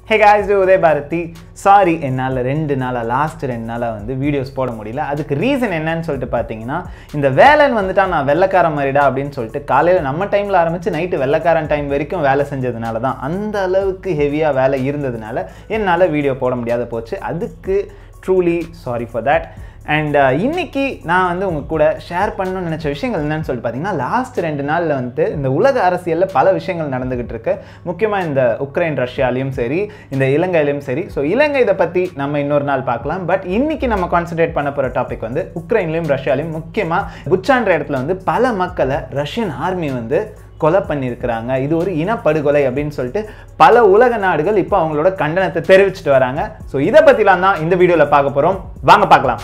ஹே guys Udaya Bharathi sorry என்னால் ரெண்டு நாளாக லாஸ்ட் ரெண்டு நாளாக வந்து வீடியோஸ் போட முடியல அதுக்கு ரீசன் என்னன்னு சொல்லிட்டு பார்த்தீங்கன்னா இந்த வேலைன்னு வந்துட்டா நான் வெள்ளைக்காரன் மாதிரிடா அப்படின்னு சொல்லிட்டு காலையில் நம்ம டைமில் ஆரம்பித்து நைட்டு வெள்ளைக்காரன் டைம் வரைக்கும் வேலை செஞ்சதுனால தான் அந்த அளவுக்கு ஹெவியாக வேலை இருந்ததுனால என்னால் வீடியோ போட முடியாத போச்சு அதுக்கு truly sorry for that and இன்னைக்கு நான் வந்து உங்க கூட ஷேர் பண்ணணும்னு நினச்ச விஷயங்கள் என்னன்னு சொல்லிட்டு பார்த்தீங்கன்னா லாஸ்ட் ரெண்டு நாளில் வந்து இந்த உலக அரசியலில் பல விஷயங்கள் நடந்துகிட்டு இருக்கு முக்கியமாக இந்த உக்ரைன் ரஷ்யாலையும் சரி இந்த இலங்கையிலையும் சரி ஸோ இலங்கை இதை பற்றி நம்ம இன்னொரு நாள் பார்க்கலாம் பட் இன்னைக்கு நம்ம கான்சென்ட்ரேட் பண்ண போகிற டாபிக் வந்து உக்ரைன்லையும் ரஷ்யாலையும் முக்கியமாக புச்சான்ற இடத்துல வந்து பல மக்களை ரஷ்யன் ஆர்மி வந்து கொலை பண்ணியிருக்கிறாங்க இது ஒரு இனப்படுகொலை அப்படின்னு சொல்லிட்டு பல உலக நாடுகள் இப்போ அவங்களோட கண்டனத்தை தெரிவிச்சிட்டு வராங்க ஸோ இதை பற்றிலாம் தான் இந்த வீடியோவில் பார்க்க போகிறோம் வாங்க பார்க்கலாம்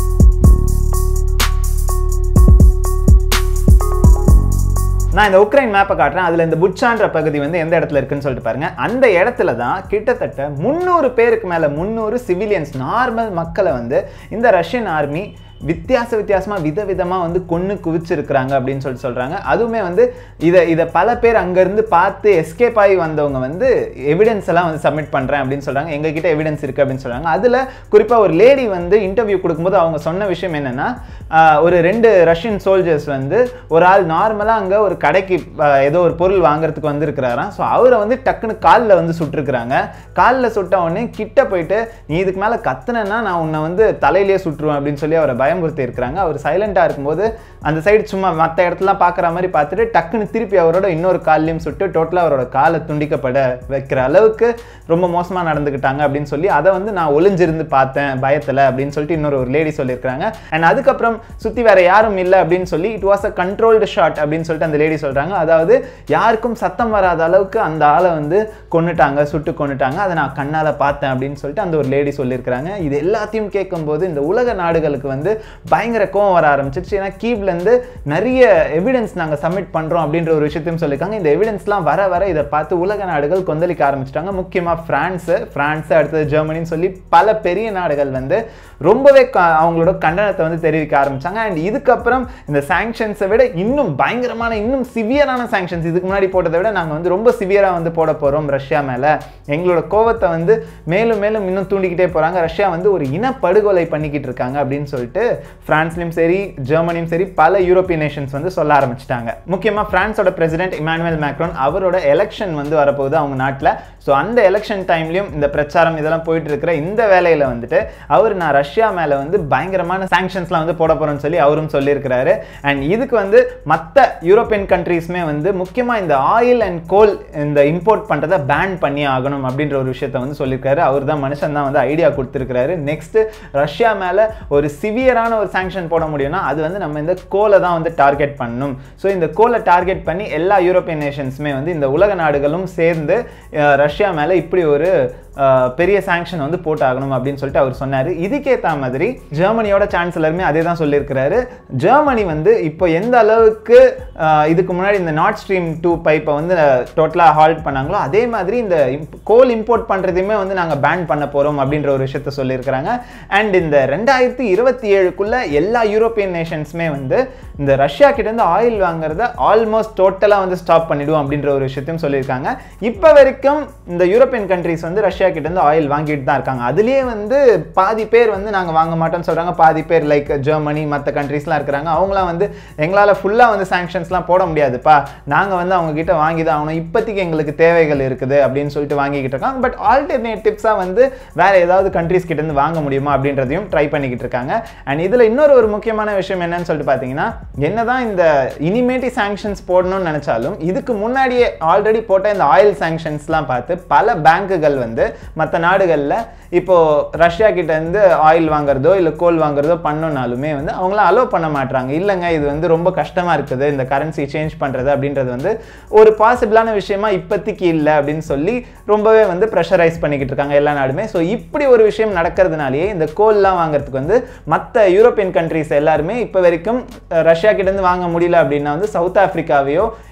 நான் இந்த உக்ரைன் மேப்பை காட்டுறேன் அதில் இந்த புட்சான்ற பகுதி வந்து எந்த இடத்துல இருக்குன்னு சொல்லிட்டு பாருங்க அந்த இடத்துல தான் கிட்டத்தட்ட முந்நூறு பேருக்கு மேலே முந்நூறு சிவிலியன்ஸ் நார்மல் மக்களை வந்து இந்த ரஷ்யன் ஆர்மி வித்தியாச வித்தியாசமாக விதவிதமாக வந்து கொன்று குவிச்சிருக்கிறாங்க அப்படின்னு சொல்லிட்டு சொல்கிறாங்க அதுவுமே வந்து இதை இதை பல பேர் அங்கேருந்து பார்த்து எஸ்கேப் ஆகி வந்தவங்க வந்து எவிடன்ஸ் எல்லாம் வந்து சப்மிட் பண்ணுறேன் அப்படின்னு சொல்கிறாங்க எங்ககிட்ட எவிடன்ஸ் இருக்குது அப்படின்னு சொல்கிறாங்க அதில் குறிப்பாக ஒரு லேடி வந்து இன்டர்வியூ கொடுக்கும்போது அவங்க சொன்ன விஷயம் என்னென்னா ஒரு ரெண்டு ரஷ்யன் சோல்ஜர்ஸ் வந்து ஒரு ஆள் நார்மலாக அங்கே ஒரு கடைக்கு ஆஹ், ஏதோ ஒரு பொருள் வாங்குறதுக்கு வந்திருக்கிறாராம் ஸோ அவரை வந்து டக்குன்னு காலில் வந்து சுட்டிருக்கிறாங்க காலில் சுட்ட உடனே கிட்ட போயிட்டு நீ இதுக்கு மேலே கத்துனேன்னா நான் உன்னை வந்து தலையிலேயே சுட்டுருவேன் அப்படின்னு சொல்லி அவரை பயமுறுத்தி இருக்கிறாங்க அவர் சைலண்டாக இருக்கும்போது அந்த சைடு சும்மா மற்ற இடத்துலாம் பார்க்குற மாதிரி பார்த்துட்டு டக்குன்னு திருப்பி அவரோட இன்னொரு கால்லையும் சுட்டு டோட்டலாக அவரோட காலை துண்டிக்கப்பட வைக்கிற அளவுக்கு ரொம்ப மோசமாக நடந்துக்கிட்டாங்க அப்படின்னு சொல்லி அதை வந்து நான் ஒளிஞ்சிருந்து பார்த்தேன் பயத்தில் அப்படின்னு சொல்லிட்டு இன்னொரு ஒரு லேடி சொல்லியிருக்காங்க அண்ட் அதுக்கப்புறம் சுற்றி வேற யாரும் இல்லை அப்படின்னு சொல்லி it was a controlled shot அப்படின்னு சொல்லிட்டு அந்த லேடி சொல்கிறாங்க அதாவது யாருக்கும் சத்தம் வராத அளவுக்கு அந்த ஆளை வந்து கொன்னுட்டாங்க சுட்டு கொன்னுட்டாங்க அதை நான் கண்ணால் பார்த்தேன் அப்படின்னு சொல்லிட்டு அந்த ஒரு லேடி சொல்லியிருக்கிறாங்க இது எல்லாத்தையும் கேட்கும்போது இந்த உலக நாடுகளுக்கு வந்து பயங்கர கோவம் வர ஆரம்பிச்சிருச்சு ஏன்னா கீவ்லேருந்து நிறைய எவிடன்ஸ் நாங்கள் சப்மிட் பண்ணுறோம் அப்படின்ற ஒரு விஷயத்தையும் சொல்லியிருக்காங்க இந்த எவிடன்ஸ்லாம் வர வர இதை பார்த்து உலக நாடுகள் கொந்தளிக்க ஆரம்பிச்சிட்டாங்க முக்கியமாக ஃப்ரான்ஸு ஃப்ரான்ஸு அடுத்தது ஜெர்மனின்னு சொல்லி பல பெரிய நாடுகள் வந்து ரொம்பவே க- அவங்களோட கண்டனத்தை வந்து தெரிவிக்க ஆரம்பிச்சாங்க அண்ட் இதுக்கப்புறம் இந்த சாங்ஷன்ஸை விட இன்னும் பயங்கரமான இன்னும் சிவியரான சாங்ஷன்ஸ் இதுக்கு முன்னாடி போட்டதை விட நாங்கள் வந்து ரொம்ப சிவியராக வந்து போட போகிறோம் ரஷ்யா மேலே எங்களோட கோவத்தை வந்து மேலும் மேலும் இன்னும் தூண்டிக்கிட்டே போகிறாங்க ரஷ்யா வந்து ஒரு இனப்படுகொலை பண்ணிக்கிட்டு இருக்காங்க அப்படின்னு சொல்லிட்டு பிரான்ஸ்லையும் சரி ஜெர்மனியும் சரி பல யூரோப்பியன் நேஷன்ஸ் வந்து சொல்ல ஆரம்பிச்சிட்டாங்க முக்கியமாக பிரான்ஸோட பிரசிடென்ட் இமானுவேல் மேக்ரோன் அவரோட எலெக்ஷன் வந்து வரப்போகுது அவங்க நாட்டில் ஸோ அந்த எலெக்ஷன் டைம்லையும் இந்த பிரச்சாரம் இதெல்லாம் போயிட்டு இருக்கிற இந்த வேலையில் வந்துட்டு அவர் நான் ரஷ்யா மேலே வந்து பயங்கரமான சாங்ஷன்ஸ்லாம் வந்து போட போகிறேன்னு சொல்லி அவரும் சொல்லியிருக்கிறாரு அண்ட் இதுக்கு வந்து மற்ற யூரோப்பியன் கண்ட்ரீஸ்மே வந்து முக்கியமாக இந்த ஆயில் அண்ட் கோல் இந்த இம்போர்ட் பண்ணுறதை பேன் பண்ணி ஆகணும் அப்படின்ற ஒரு விஷயத்தை வந்து சொல்லியிருக்காரு அவர் தான் மனுஷன் தான் வந்து ஐடியா கொடுத்துருக்காரு நெக்ஸ்ட் ரஷ்யா மேலே ஒரு சிவியரான ஒரு சாங்ஷன் போட முடியும்னா அது வந்து நம்ம இந்த கோலை தான் வந்து டார்கெட் பண்ணணும் ஸோ இந்த கோலை டார்கெட் பண்ணி எல்லா யூரோப்பியன் நேஷன்ஸுமே வந்து இந்த உலக நாடுகளும் சேர்ந்து அஹ், ரஷ்யா மேலே இப்படி ஒரு அஹ், பெரிய சாங்ஷன் வந்து போட்டாகணும் அப்படின்னு சொல்லிட்டு அவர் சொன்னார் இதுக்கேற்ற மாதிரி ஜெர்மனியோட சான்சலருமே அதே தான் சொல்லியிருக்கிறாரு ஜெர்மனி வந்து இப்போ எந்த அளவுக்கு அஹ், இதுக்கு முன்னாடி இந்த நார்த் ஸ்ட்ரீம் டூ பைப்பை வந்து டோட்டலாக ஹால்ட் பண்ணாங்களோ அதே மாதிரி இந்த கோல் இம்போர்ட் பண்ணுறதையுமே வந்து நாங்கள் பேன் பண்ண போகிறோம் அப்படின்ற ஒரு விஷயத்த சொல்லியிருக்கிறாங்க அண்ட் இந்த ரெண்டாயிரத்தி இருபத்தி ஏழுக்குள்ள எல்லா யூரோப்பியன் நேஷன்ஸுமே வந்து இந்த ரஷ்யா கிட்டேருந்து ஆயில் வாங்குறத ஆல்மோஸ்ட் டோட்டலாக வந்து ஸ்டாப் பண்ணிடுவோம் அப்படின்ற ஒரு விஷயத்தையும் சொல்லியிருக்காங்க இப்போ வரைக்கும் இந்த யூரோப்பியன் கண்ட்ரீஸ் வந்து ரஷ்யா கிட்டேருந்து ஆயில் வாங்கிட்டு தான் இருக்காங்க அதுலேயே வந்து பாதி பேர் வந்து நாங்கள் வாங்க மாட்டோம்னு சொல்கிறாங்க பாதி பேர் லைக் ஜெர்மனி மற்ற கண்ட்ரீஸ்லாம் இருக்கிறாங்க அவங்களாம் வந்து எங்களால் ஃபுல்லாக வந்து சாங்ஷன்ஸ்லாம் போட முடியாதுப்பா நாங்கள் வந்து அவங்க கிட்ட வாங்கி தான் ஆகணும் இப்போதைக்கு எங்களுக்கு தேவைகள் இருக்குது அப்படின்னு சொல்லிட்டு வாங்கிக்கிட்டு இருக்காங்க பட் ஆல்டர்னேட்டிவ்ஸாக வந்து வேற ஏதாவது கண்ட்ரீஸ் கிட்டேருந்து வாங்க முடியுமா அப்படின்றதையும் ட்ரை பண்ணிக்கிட்டு இருக்காங்க அண்ட் இதில் இன்னொரு ஒரு முக்கியமான விஷயம் என்னன்னு சொல்லிட்டு பார்த்தீங்கன்னா என்னதான் இந்த இனிமேட்டி சாங்ஷன்ஸ் போடணும்னு நினச்சாலும் இதுக்கு முன்னாடியே ஆல்ரெடி போட்ட இந்த ஆயில் சாங்ஷன்ஸ்லாம் பார்த்து பல பேங்குகள் வந்து மற்ற நாடுகளில் இப்போ ரஷ்யா கிட்ட இருந்து ஆயில் வாங்குறதோ இல்லை கோல் வாங்குறதோ பண்ணோனாலுமே வந்து அவங்களாம் அலோவ் பண்ண மாட்டாங்க இல்லைங்க இது வந்து ரொம்ப கஷ்டமா இருக்குது இந்த கரன்சி சேஞ்ச் பண்றது அப்படின்றது வந்து ஒரு பாசிபிளான விஷயமா இப்போதைக்கு இல்லை அப்படின்னு சொல்லி ரொம்பவே வந்து ப்ரெஷரைஸ் பண்ணிக்கிட்டு இருக்காங்க எல்லா நாடுமே ஸோ இப்படி ஒரு விஷயம் நடக்கிறதுனாலேயே இந்த கோல்லாம் வாங்குறதுக்கு வந்து மற்ற யூரோப்பியன் கண்ட்ரிஸ் எல்லாருமே இப்போ வரைக்கும் அஹ், ரஷ்யா கிட்ட இருந்து வாங்க முடியல அப்படின்னா வந்து சவுத் ஆப்பிரிக்காவையோ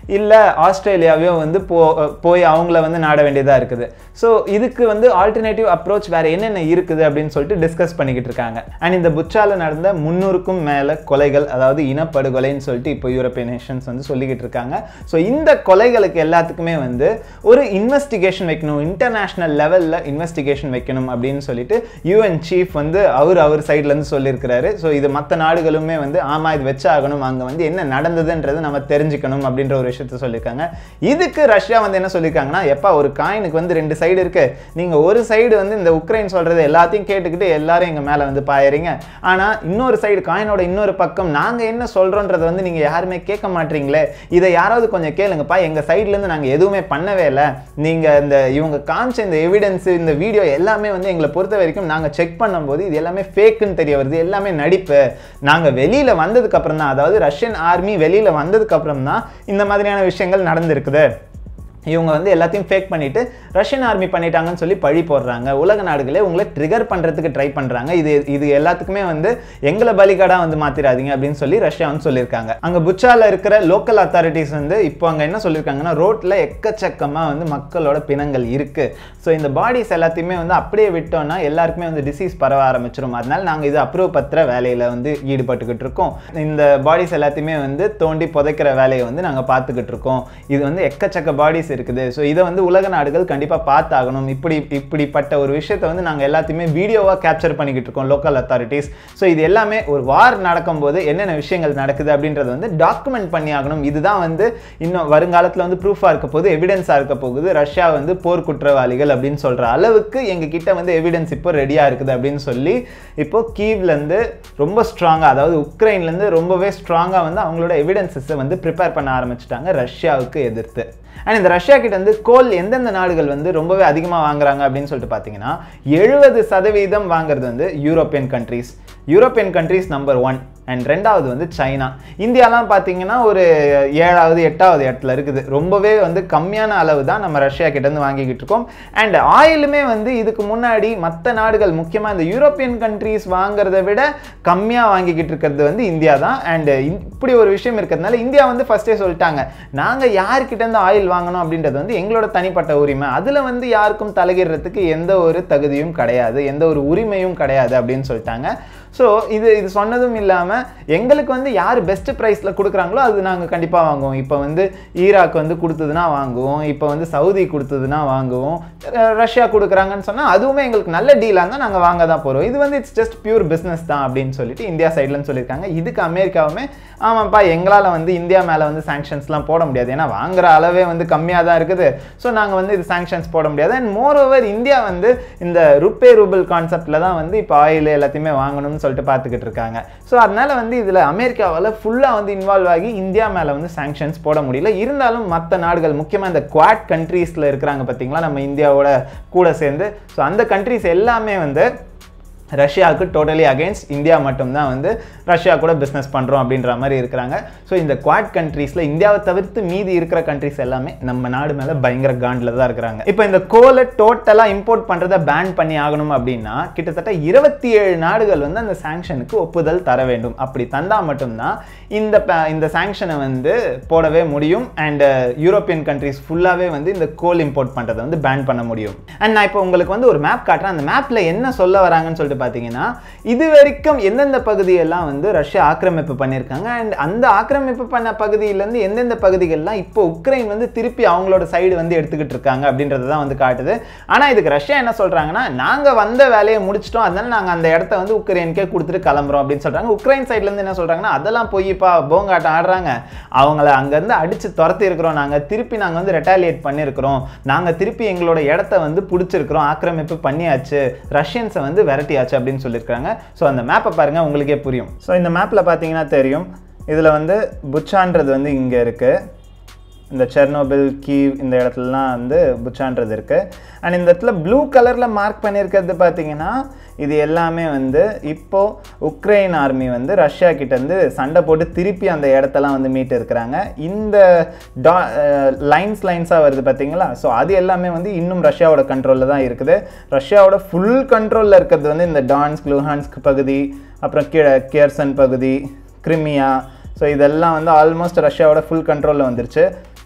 இல்லை ஆஸ்திரேலியாவையோ வந்து போ போய் அவங்கள வந்து நாட வேண்டியதாக இருக்குது ஸோ இதுக்கு வந்து ஆல்டர்னேட்டிவ் அப்ரோச் வேறு என்னென்ன இருக்குது அப்படின்னு சொல்லிட்டு டிஸ்கஸ் பண்ணிக்கிட்டு இருக்காங்க அண்ட் இந்த புச்சால நடந்த முந்நூறுக்கும் மேலே கொலைகள் அதாவது இனப்படுகொலைன்னு சொல்லிட்டு இப்போ யூரோப்பியன் நேஷன்ஸ் வந்து சொல்லிக்கிட்டு இருக்காங்க ஸோ இந்த கொலைகளுக்கு எல்லாத்துக்குமே வந்து ஒரு இன்வெஸ்டிகேஷன் வைக்கணும் இன்டர்நேஷ்னல் லெவலில் இன்வெஸ்டிகேஷன் வைக்கணும் அப்படின்னு சொல்லிட்டு யூஎன் சீஃப் வந்து அவர் அவர் சைட்லேருந்து சொல்லியிருக்கிறாரு ஸோ இது மற்ற நாடுகளுமே வந்து ஆமாம் இது வச்சாகணும் அங்கே வந்து என்ன நடந்ததுன்றது நம்ம தெரிஞ்சுக்கணும் அப்படின்ற ஒரு விஷயத்த சொல்லியிருக்காங்க இதுக்கு ரஷ்யா வந்து என்ன சொல்லியிருக்காங்கன்னா எப்பா ஒரு காயினுக்கு வந்து ரெண்டு சைடு இருக்கு நீங்கள் ஒரு சைடு வந்து இந்த உக்ரைன் சொல்கிறது எல்லாத்தையும் கேட்டுக்கிட்டு எல்லாரும் எங்கள் மேலே வந்து பாயறீங்க ஆனால் இன்னொரு சைடு காயினோட இன்னொரு பக்கம் நாங்கள் என்ன சொல்கிறோன்றதை வந்து நீங்கள் யாருமே கேட்க மாட்டீங்களே இதை யாராவது கொஞ்சம் கேளுங்கப்பா எங்கள் சைட்லேருந்து நாங்கள் எதுவுமே பண்ணவே இல்லை நீங்கள் இந்த இவங்க காமிச்ச இந்த எவிடன்ஸ் இந்த வீடியோ எல்லாமே வந்து எங்களை பொறுத்த வரைக்கும் நாங்கள் செக் பண்ணும்போது இது எல்லாமே ஃபேக்குன்னு தெரிய வருது எல்லாமே நடிப்பு நாங்கள் வெளியில் வந்ததுக்கு அப்புறம் தான் அதாவது ரஷ்யன் ஆர்மி வெளியில் வந்ததுக்கு அப்புறம் தான் இந்த மாதிரியான விஷயங்கள் நடந்திருக்குது இவங்க வந்து எல்லாத்தையும் ஃபேக் பண்ணிட்டு ரஷ்யன் ஆர்மி பண்ணிட்டாங்கன்னு சொல்லி பழி போடுறாங்க உலக நாடுகளே உங்களை ட்ரிகர் பண்ணுறதுக்கு ட்ரை பண்ணுறாங்க இது இது எல்லாத்துக்குமே வந்து எங்களை பலிகடா வந்து மாத்திராதீங்க அப்படின்னு சொல்லி ரஷ்யா வந்து சொல்லியிருக்காங்க அங்கே புச்சால இருக்கிற லோக்கல் அத்தாரிட்டிஸ் வந்து இப்போ அங்கே என்ன சொல்லியிருக்காங்கன்னா ரோட்டில் எக்கச்சக்கமாக வந்து மக்களோட பிணங்கள் இருக்கு ஸோ இந்த பாடிஸ் எல்லாத்தையுமே வந்து அப்படியே விட்டோம்னா எல்லாருக்குமே வந்து டிசீஸ் பரவ ஆரம்பிச்சிடும் அதனால நாங்கள் இது அப்ரூவ் பத்திர வேலையில் வந்து ஈடுபட்டுக்கிட்டு இருக்கோம் இந்த பாடிஸ் எல்லாத்தையுமே வந்து தோண்டி புதைக்கிற வேலையை வந்து நாங்கள் பார்த்துக்கிட்டு இருக்கோம் இது வந்து எக்கச்சக்க பாடிஸ் இருக்குது ஸோ இதை வந்து உலக நாடுகள் கண்டிப்பாக பார்த்தாகணும் இப்படி இப்படிப்பட்ட ஒரு விஷயத்தை வந்து நாங்கள் எல்லாத்தையுமே வீடியோவாக கேப்சர் பண்ணிக்கிட்டு இருக்கோம் லோக்கல் அத்தாரிட்டிஸ் ஸோ இது எல்லாமே ஒரு வார் நடக்கும்போது என்னென்ன விஷயங்கள் நடக்குது அப்படின்றத வந்து டாக்குமெண்ட் பண்ணி ஆகணும் இதுதான் வந்து இன்னும் வருங்காலத்தில் வந்து ப்ரூஃபாக இருக்க போகுது எவிடன்ஸாக இருக்க போகுது ரஷ்யா வந்து போர் குற்றவாளிகள் அப்படின்னு சொல்கிற அளவுக்கு எங்கள் கிட்ட வந்து எவிடன்ஸ் இப்போ ரெடியாக இருக்குது அப்படின்னு சொல்லி இப்போ கீவ்லேருந்து ரொம்ப ஸ்ட்ராங்காக அதாவது உக்ரைன்லேருந்து ரொம்பவே ஸ்ட்ராங்காக வந்து அவங்களோட எவிடன்சஸை வந்து ப்ரிப்பேர் பண்ண ஆரம்பிச்சிட்டாங்க ரஷ்யாவுக்கு எதிர்த்து அண்ட் இந்த ரஷ்யா கிட்ட வந்து கோல் எந்தெந்த நாடுகள் வந்து ரொம்பவே அதிகமாக வாங்குறாங்க அப்படின்னு சொல்லிட்டு பார்த்தீங்கன்னா எழுபது சதவீதம் வாங்குறது வந்து European countries European countries number one and ரெண்டாவது வந்து சைனா இந்தியாலாம் பார்த்தீங்கன்னா ஒரு ஏழாவது எட்டாவது இடத்துல இருக்குது ரொம்பவே வந்து கம்மியான அளவு தான் நம்ம ரஷ்யா கிட்டேருந்து வாங்கிக்கிட்டு இருக்கோம் அண்ட் ஆயிலுமே வந்து இதுக்கு முன்னாடி மற்ற நாடுகள் முக்கியமாக இந்த யூரோப்பியன் கண்ட்ரீஸ் வாங்குறத விட கம்மியாக வாங்கிக்கிட்டு இருக்கிறது வந்து இந்தியா தான் அண்ட் இப்படி ஒரு விஷயம் இருக்கிறதுனால இந்தியா வந்து ஃபஸ்ட்டே சொல்லிட்டாங்க நாங்கள் யார்கிட்டேருந்து ஆயில் வாங்கணும் அப்படின்றது வந்து எங்களோட தனிப்பட்ட உரிமை அதில் வந்து யாருக்கும் தலையிடுறதுக்கு எந்த ஒரு தகுதியும் கிடையாது எந்த ஒரு உரிமையும் கிடையாது அப்படின்னு சொல்லிட்டாங்க ஸோ இது இது சொன்னதும் இல்லாமல் எங்களுக்கு வந்து யார் பெஸ்ட் ப்ரைஸில் கொடுக்குறாங்களோ அது நாங்கள் கண்டிப்பாக வாங்குவோம் இப்போ வந்து ஈராக் வந்து கொடுத்ததுன்னா வாங்குவோம் இப்போ வந்து சவுதி கொடுத்ததுன்னா வாங்குவோம் ர- ரஷ்யா கொடுக்குறாங்கன்னு சொன்னால் அதுவுமே எங்களுக்கு நல்ல டீலாக இருந்தால் நாங்கள் வாங்க தான் போகிறோம் இது வந்து இட்ஸ் ஜஸ்ட் பியூர் பிஸ்னஸ் தான் அப்படின்னு சொல்லிட்டு இந்தியா சைட்லன்னு சொல்லியிருக்காங்க இதுக்கு அமெரிக்காவுமே ஆமாப்பா எங்களால் வந்து இந்தியா மேலே வந்து சாங்ஷன்ஸ்லாம் போட முடியாது ஏன்னா வாங்குற அளவே வந்து கம்மியாக தான் இருக்குது ஸோ நாங்கள் வந்து இது சாங்ஷன்ஸ் போட முடியாது அண்ட் மோர் ஓவர் இந்தியா வந்து இந்த ருப்பே ரூபிள் கான்செப்டில் தான் வந்து இப்போ ஆயில் எல்லாத்தையுமே வாங்கணும்னு சொல்லிட்டு பார்த்துக்கிட்டு இருக்காங்க ஸோ அதனால வந்து இதில் அமெரிக்காவால் ஃபுல்லாக வந்து இன்வால்வ் ஆகி இந்தியா மேலே வந்து சாங்ஷன்ஸ் போட முடியல இருந்தாலும் மற்ற நாடுகள் முக்கியமாக இந்த குவாட் கண்ட்ரீஸில் இருக்கிறாங்க பார்த்தீங்களா நம்ம இந்தியாவோட கூட சேர்ந்து ஸோ அந்த கண்ட்ரீஸ் எல்லாமே வந்து ரஷ்யாவுக்கு டோட்டலி அகேன்ஸ்ட் இந்தியா மட்டும்தான் வந்து ரஷ்யா கூட பிஸ்னஸ் பண்ணுறோம் அப்படின்ற மாதிரி இருக்கிறாங்க ஸோ இந்த குவாட் கண்ட்ரீஸில் இந்தியாவை தவிர்த்து மீதி இருக்கிற கண்ட்ரீஸ் எல்லாமே நம்ம நாடு மேலே பயங்கர காண்டில் தான் இருக்கிறாங்க இப்போ இந்த கோலை டோட்டலாக இம்போர்ட் பண்ணுறதை பேன் பண்ணி ஆகணும் அப்படின்னா கிட்டத்தட்ட இருபத்தி ஏழு நாடுகள் வந்து அந்த சாங்ஷனுக்கு ஒப்புதல் தர வேண்டும் அப்படி தந்தால் மட்டும்தான் இந்த ப- இந்த சாங்ஷனை வந்து போடவே முடியும் அண்ட் யூரோப்பியன் கண்ட்ரீஸ் ஃபுல்லாகவே வந்து இந்த கோல் இம்போர்ட் பண்ணுறதை வந்து பேன் பண்ண முடியும் அண்ட் நான் இப்போ உங்களுக்கு வந்து ஒரு மேப் காட்டுறேன் அந்த மேப்பில் என்ன சொல்ல வராங்கன்னு சொல்லிட்டு பார்த்தீங்கன்னா இது வரைக்கும் எந்தெந்த பகுதியெல்லாம் வந்து ரஷ்யா ஆக்கிரமிப்பு பண்ணியிருக்காங்க அண்ட் அந்த ஆக்கிரமிப்பு பண்ண பகுதியிலேருந்து எந்தெந்த பகுதிகள்லாம் இப்போ உக்ரைன் வந்து திருப்பி அவங்களோட சைடு வந்து எடுத்துக்கிட்டு இருக்காங்க அப்படின்றது தான் வந்து காட்டுது ஆனால் இதுக்கு ரஷ்யா என்ன சொல்கிறாங்கன்னா நாங்கள் வந்த வேலையை முடிச்சிட்டோம் அதனால நாங்கள் அந்த இடத்த வந்து உக்ரைனுக்கே கொடுத்துட்டு கிளம்புறோம் அப்படின்னு சொல்கிறாங்க உக்ரைன் சைட்லேருந்து என்ன சொல்கிறாங்கன்னா அதெல்லாம் போய்ப்பா போங்காட்டம் ஆடுறாங்க அவங்கள அங்கேருந்து அடித்து துரத்தி இருக்கிறோம் நாங்கள் திருப்பி நாங்கள் வந்து ரெட்டாலியேட் பண்ணியிருக்கிறோம் நாங்கள் திருப்பி எங்களோட இடத்த வந்து பிடிச்சிருக்கிறோம் ஆக்கிரமிப்பு பண்ணியாச்சு ரஷ்யன்ஸை வந்து விரட்டியாச்சு அப்படின்னு சொல்லியிருக்காங்க ஸோ அந்த மேப்பை பாருங்கள் உங்களுக்கே புரியும் ஸோ இந்த மேப்பில் பார்த்தீங்கன்னா தெரியும் இதில் வந்து புச்சான்றது வந்து இங்கே இருக்குது இந்த செர்னோபில் கீவ் இந்த இடத்துலலாம் வந்து புச்சான்றது இருக்குது அண்ட் இந்த இடத்துல ப்ளூ கலரில் மார்க் பண்ணியிருக்கிறது பார்த்தீங்கன்னா இது எல்லாமே வந்து இப்போ உக்ரைன் ஆர்மி வந்து ரஷ்யா கிட்டேருந்து சண்டை போட்டு திருப்பி அந்த இடத்தெல்லாம் வந்து மீட்டு இருக்கிறாங்க இந்த டா லைன்ஸ் லைன்ஸாக வருது பார்த்தீங்களா ஸோ அது எல்லாமே வந்து இன்னும் ரஷ்யாவோட கண்ட்ரோலில் தான் இருக்குது ரஷ்யாவோட ஃபுல் கண்ட்ரோலில் இருக்கிறது வந்து இந்த டான்ஸ்க் லுஹான்ஸ்க் பகுதி அப்புறம் கீழே கேர்சன் பகுதி கிரிமியா ஸோ இதெல்லாம் வந்து ஆல்மோஸ்ட் ரஷ்யாவோட ஃபுல் கண்ட்ரோலில் வந்துருச்சு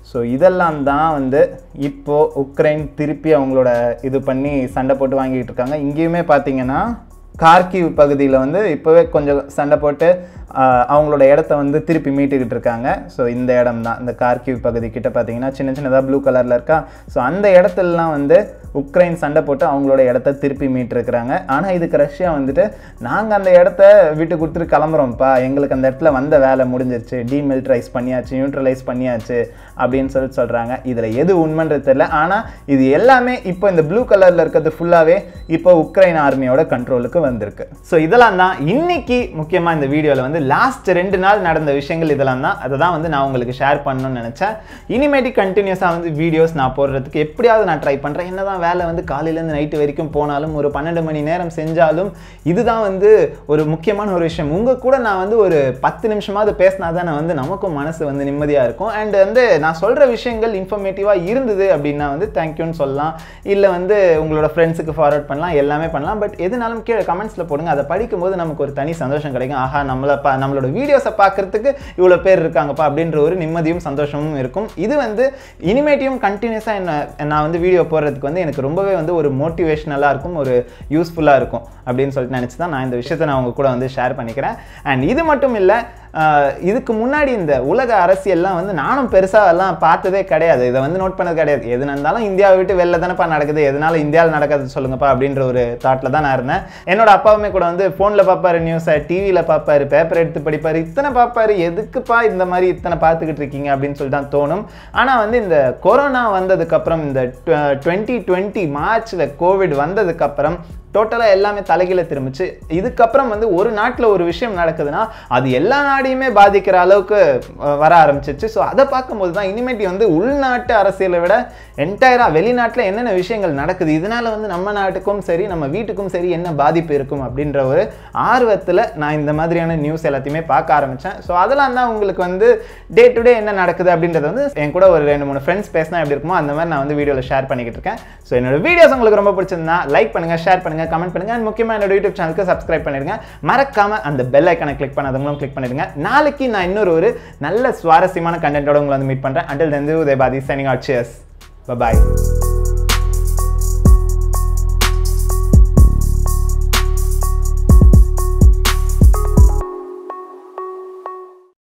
ஸோ இதெல்லாம் தான் வந்து இப்போ உக்ரைன் திருப்பி அவங்களோட இது பண்ணி சண்டை போட்டு வாங்கிட்டு இருக்காங்க இங்கேயுமே பார்த்தீங்கன்னா கார்கிவ் பகுதியில் வந்து இப்போவே கொஞ்சம் சண்டை போட்டு ஆஹ், அவங்களோட இடத்த வந்து திருப்பி மீட்டுக்கிட்டு இருக்காங்க ஸோ இந்த இடம் தான் இந்த கார்கிவ் பகுதி கிட்ட பார்த்தீங்கன்னா சின்ன சின்னதாக ப்ளூ கலரில் இருக்கா ஸோ அந்த இடத்துலலாம் வந்து உக்ரைன் சண்டை போட்டு அவங்களோட இடத்த திருப்பி மீட்டிருக்கிறாங்க ஆனால் இதுக்கு ரஷ்யா வந்துட்டு நாங்கள் அந்த இடத்த விட்டு கொடுத்துட்டு கிளம்புறோம்ப்பா எங்களுக்கு அந்த இடத்துல வந்த வேலை முடிஞ்சிருச்சு டீமிலிட்டரைஸ் பண்ணியாச்சு நியூட்ரலைஸ் பண்ணியாச்சு அப்படின்னு சொல்லிட்டு சொல்கிறாங்க இதில் எது உண்மைன்றது தெரியல ஆனால் இது எல்லாமே இப்போ இந்த ப்ளூ கலரில் இருக்கிறது ஃபுல்லாகவே இப்போ உக்ரைன் ஆர்மியோட கண்ட்ரோலுக்கு வந்திருக்கு ஸோ இதெல்லாம் தான் இன்னைக்கு முக்கியமாக இந்த வீடியோவில் வந்து லாஸ்ட் ரெண்டு நாள் நடந்த விஷயங்கள் இதெல்லாம் தான் அதை தான் வந்து நான் உங்களுக்கு ஷேர் பண்ணணும்னு நினச்சேன் இனிமேட்டு கண்டினியூஸாக வந்து வீடியோஸ் நான் போடுறதுக்கு எப்படியாவது நான் ட்ரை பண்ணுறேன் என்னதான் வேலை வந்து காலையிலேருந்து நைட்டு வரைக்கும் போனாலும் ஒரு பன்னெண்டு மணி நேரம் செஞ்சாலும் இதுதான் வந்து ஒரு முக்கியமான ஒரு விஷயம் உங்கள் கூட நான் வந்து ஒரு பத்து நிமிஷமாவது பேசினா தான் வந்து நமக்கும் மனசு வந்து நிம்மதியாக இருக்கும் அண்ட் வந்து நான் சொல்கிற விஷயங்கள் இன்ஃபர்மேட்டிவாக இருந்தது அப்படின்னா வந்து தேங்க்யூன்னு சொல்லலாம் இல்லை வந்து உங்களோட ஃப்ரெண்ட்ஸுக்கு ஃபார்வர்ட் பண்ணலாம் எல்லாமே பண்ணலாம் பட் எதுனாலும் கீழே கமெண்ட்ஸில் போடுங்க அதை படிக்கும்போது நமக்கு ஒரு தனி சந்தோஷம் கிடைக்கும் ஆஹா நம்மளை பா நம்மளோட வீடியோஸை பார்க்கறதுக்கு இவ்வளோ பேர் இருக்காங்கப்பா அப்படின்ற ஒரு நிம்மதியும் சந்தோஷமும் இருக்கும் இது வந்து இனிமேட்டையும் கண்டினியூஸாக என்ன நான் வந்து வீடியோ போடுறதுக்கு வந்து எனக்கு ரொம்பவே வந்து ஒரு மோட்டிவேஷ்னலாக இருக்கும் ஒரு யூஸ்ஃபுல்லாக இருக்கும் அப்படின்னு சொல்லிட்டு நினச்சி தான் நான் இந்த விஷயத்தை நான் உங்க கூட வந்து ஷேர் பண்ணிக்கிறேன் அண்ட் இது மட்டும் இல்லை ஆஹ் இதுக்கு முன்னாடி இந்த உலக அரசியல்லாம் வந்து நானும் பெருசாக எல்லாம் பார்த்ததே கிடையாது இதை வந்து நோட் பண்ணது கிடையாது எது நடந்தாலும் இந்தியாவை விட்டு வெளில தானேப்பா நடக்குது எதனால இந்தியாவில் நடக்காது சொல்லுங்கப்பா அப்படின்ற ஒரு தாட்டில் தான் நான் இருந்தேன் என்னோட அப்பாவுமே கூட வந்து ஃபோனில் பார்ப்பாரு நியூஸை டிவியில் பார்ப்பாரு பேப்பர் எடுத்து படிப்பாரு இத்தனை பார்ப்பாரு எதுக்குப்பா இந்த மாதிரி இத்தனை பார்த்துக்கிட்டு இருக்கீங்க அப்படின்னு சொல்லிட்டு தான் தோணும் ஆனால் வந்து இந்த கொரோனா வந்ததுக்கப்புறம் இந்த டுவெண்ட்டி டுவெண்ட்டி மார்ச்சில் கோவிட் வந்ததுக்கப்புறம் டோட்டலாக எல்லாமே தலைகீழ திரும்பிச்சு இதுக்கப்புறம் வந்து ஒரு நாட்டில் ஒரு விஷயம் நடக்குதுன்னா அது எல்லா நாடையுமே பாதிக்கிற அளவுக்கு அஹ், வர ஆரம்பிச்சிச்சு ஸோ அதை பார்க்கும்போது தான் இனிமேட்டி வந்து உள்நாட்டு அரசியலை விட என்டையராக வெளிநாட்டில் என்னென்ன விஷயங்கள் நடக்குது இதனால வந்து நம்ம நாட்டுக்கும் சரி நம்ம வீட்டுக்கும் சரி என்ன பாதிப்பு இருக்கும் அப்படின்ற ஒரு ஆர்வத்தில் நான் இந்த மாதிரியான நியூஸ் எல்லாத்தையுமே பார்க்க ஆரம்பித்தேன் ஸோ அதெல்லாம் தான் உங்களுக்கு வந்து டே டு டே என்ன நடக்குது அப்படின்றது வந்து என் கூட ஒரு ரெண்டு மூணு ஃப்ரெண்ட்ஸ் பேசினா எப்படி இருக்குமோ அந்த மாதிரி நான் வந்து வீடியோவில் ஷேர் பண்ணிக்கிட்டு இருக்கேன் ஸோ என்னோட வீடியோஸ் உங்களுக்கு ரொம்ப பிடிச்சிருந்தா லைக் பண்ணுங்க ஷேர் பண்ணுங்க கமெண்ட் பண்ணுங்க அண்ட் முக்கியமாக என்னோட யூடியூப் சேனலுக்கு சப்ஸ்கிரைப் பண்ணிடுங்க மறக்காம அந்த பெல் ஐக்கனை கிளிக் பண்ணாதவங்களும் கிளிக் பண்ணிடுங்க நாளைக்கு நான் இன்னொரு ஒரு நல்ல சுவாரஸ்யமான கண்டென்ட்டோட உங்களை வந்து மீட் பண்ணுறேன் until then Udaya Bharathi signing out cheers பாய்